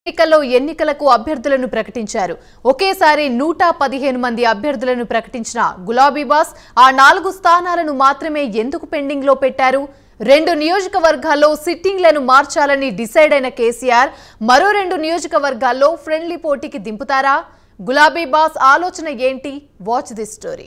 ఎన్నికల్లో ఎన్నికలకు అభ్యర్థులను ప్రకటించారు ఒకేసారి నూట పదిహేను మంది అభ్యర్థులను ప్రకటించిన గులాబీ బాస్ ఆ నాలుగు స్థానాలను మాత్రమే ఎందుకు పెండింగ్ లో పెట్టారు రెండు నియోజకవర్గాల్లో సిట్టింగ్లను మార్చాలని డిసైడ్ అయిన కేసీఆర్ మరో రెండు నియోజకవర్గాల్లో ఫ్రెండ్లీ పోటీకి దింపుతారా గులాబీ బాస్ ఆలోచన ఏంటి వాచ్ దిస్ స్టోరీ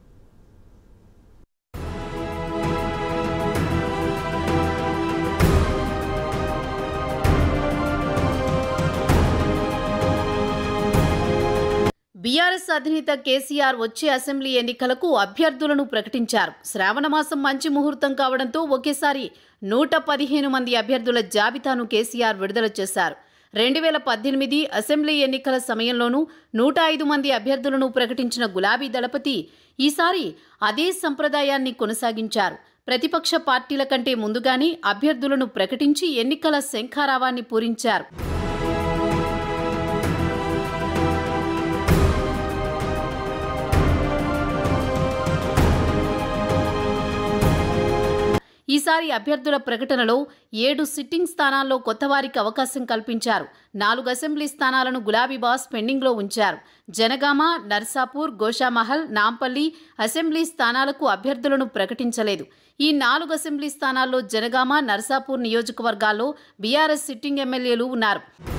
బీఆర్ఎస్ అధినేత కేసీఆర్ వచ్చే అసెంబ్లీ ఎన్నికలకు అభ్యర్థులను ప్రకటించారు శ్రావణ మాసం మంచి ముహూర్తం కావడంతో ఒకేసారి నూట పదిహేను మంది అభ్యర్థుల జాబితాను కేసీఆర్ విడుదల చేశారు రెండు వేల పద్దెనిమిది అసెంబ్లీ ఎన్నికల సమయంలోనూ నూట ఐదు మంది అభ్యర్థులను ప్రకటించిన గులాబీ దళపతి ఈసారి అదే సంప్రదాయాన్ని కొనసాగించారు ప్రతిపక్ష పార్టీల కంటే ముందుగానే అభ్యర్థులను ప్రకటించి ఎన్నికల శంఖారావాన్ని పూరించారు ఈసారి అభ్యర్థుల ప్రకటనలో ఏడు సిట్టింగ్ స్థానాల్లో కొత్తవారికి అవకాశం కల్పించారు నాలుగు అసెంబ్లీ స్థానాలను గులాబీ బాస్ పెండింగ్లో ఉంచారు జనగామ నర్సాపూర్ గోషామహల్ నాంపల్లి అసెంబ్లీ స్థానాలకు అభ్యర్థులను ప్రకటించలేదు ఈ నాలుగు అసెంబ్లీ స్థానాల్లో జనగామ నర్సాపూర్ నియోజకవర్గాల్లో బీఆర్ఎస్ సిట్టింగ్ ఎమ్మెల్యేలు ఉన్నారు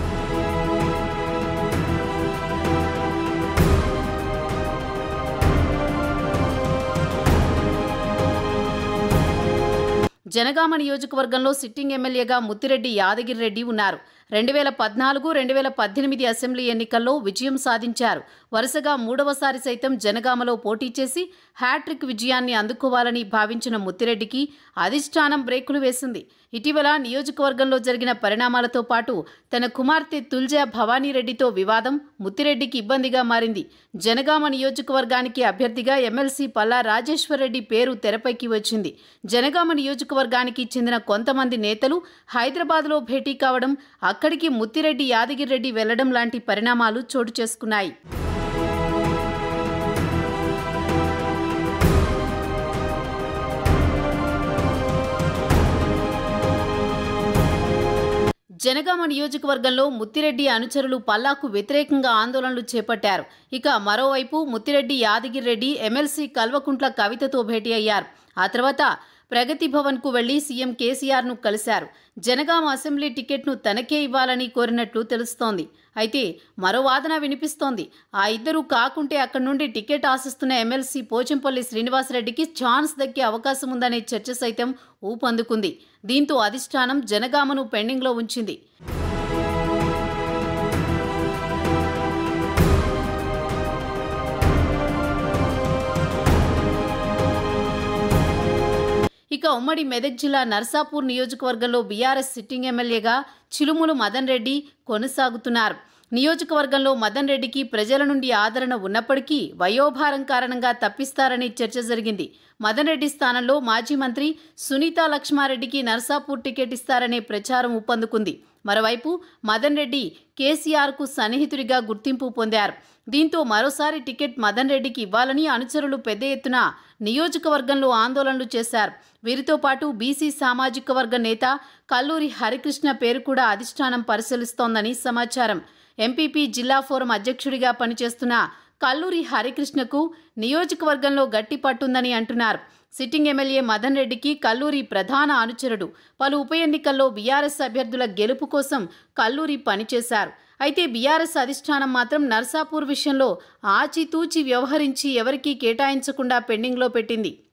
జనగామ నియోజకవర్గంలో సిట్టింగ్ ఎమ్మెల్యేగా ముత్తిరెడ్డి యాదగిరి రెడ్డి ఉన్నారు రెండు వేల పద్నాలుగు రెండు వేల పద్దెనిమిది అసెంబ్లీ ఎన్నికల్లో విజయం సాధించారు వరుసగా మూడవసారి సైతం జనగామలో పోటీ చేసి హ్యాట్రిక్ విజయాన్ని అందుకోవాలని భావించిన ముత్తిరెడ్డికి అధిష్టానం బ్రేకులు వేసింది ఇటీవల నియోజకవర్గంలో జరిగిన పరిణామాలతో పాటు తన కుమార్తె తుల్జా భవానీరెడ్డితో వివాదం ముత్తిరెడ్డికి ఇబ్బందిగా మారింది జనగామ నియోజకవర్గానికి అభ్యర్థిగా ఎమ్మెల్సీ పల్లా రాజేశ్వరరెడ్డి పేరు తెరపైకి వచ్చింది జనగామ నియోజకవర్గానికి చెందిన కొంతమంది నేతలు హైదరాబాద్లో భేటీ కావడం అక్కడికి ముత్తిరెడ్డి యాదగిరిరెడ్డి వెళ్లడం లాంటి పరిణామాలు చోటు చేసుకున్నాయి జనగామ నియోజకవర్గంలో ముత్తిరెడ్డి అనుచరులు పల్లాకు వ్యతిరేకంగా ఆందోళనలు చేపట్టారు ఇక మరోవైపు ముత్తిరెడ్డి యాదగిరిరెడ్డి ఎమ్మెల్సీ కల్వకుంట్ల కవితతో భేటీ అయ్యారు ఆ తర్వాత ప్రగతి భవన్కు వెళ్లి సీఎం కేసీఆర్ను కలిశారు జనగామ అసెంబ్లీ టికెట్ను తనకే ఇవ్వాలని కోరినట్లు తెలుస్తోంది అయితే మరో వాదన వినిపిస్తోంది ఆ ఇద్దరు కాకుంటే అక్కడి నుండి టికెట్ ఆశిస్తున్న ఎమ్మెల్సీ పోచంపల్లి శ్రీనివాసరెడ్డికి ఛాన్స్ దక్కే అవకాశం ఉందనే చర్చ సైతం ఊపందుకుంది దీంతో అధిష్టానం జనగామను పెండింగ్లో ఉంచింది ఇక ఉమ్మడి మెదక్ జిల్లా నర్సాపూర్ నియోజకవర్గంలో బీఆర్ఎస్ సిట్టింగ్ ఎమ్మెల్యేగా చిలుములు మదన్ రెడ్డి కొనసాగుతున్నారు నియోజకవర్గంలో మదన్ రెడ్డికి ప్రజల నుండి ఆదరణ ఉన్నప్పటికీ వయోభారం కారణంగా తప్పిస్తారని చర్చ జరిగింది మదన్ రెడ్డి స్థానంలో మాజీ మంత్రి సునీతా లక్ష్మారెడ్డికి నర్సాపూర్ టికెట్ ఇస్తారనే ప్రచారం ఊపందుకుంది మరోవైపు మదన్ రెడ్డి కేసీఆర్కు సన్నిహితుడిగా గుర్తింపు పొందారు దీంతో మరోసారి టికెట్ మదన్ రెడ్డికి ఇవ్వాలని అనుచరులు పెద్ద ఎత్తున నియోజకవర్గంలో ఆందోళనలు చేశారు వీరితో పాటు బీసీ సామాజిక వర్గ నేత కల్లూరి హరికృష్ణ పేరు కూడా అధిష్టానం పరిశీలిస్తోందని సమాచారం ఎంపీపీ జిల్లా ఫోరం అధ్యక్షుడిగా పనిచేస్తున్న కల్లూరి హరికృష్ణకు నియోజకవర్గంలో గట్టి పట్టుందని అంటున్నారు సిట్టింగ్ ఎమ్మెల్యే మదన్ రెడ్డికి కల్లూరి ప్రధాన అనుచరుడు పలు ఉప ఎన్నికల్లో బీఆర్ఎస్ అభ్యర్థుల గెలుపు కోసం కల్లూరి పనిచేశారు అయితే బీఆర్ఎస్ అధిష్టానం మాత్రం నర్సాపూర్ విషయంలో ఆచితూచి వ్యవహరించి ఎవరికీ కేటాయించకుండా పెండింగ్లో పెట్టింది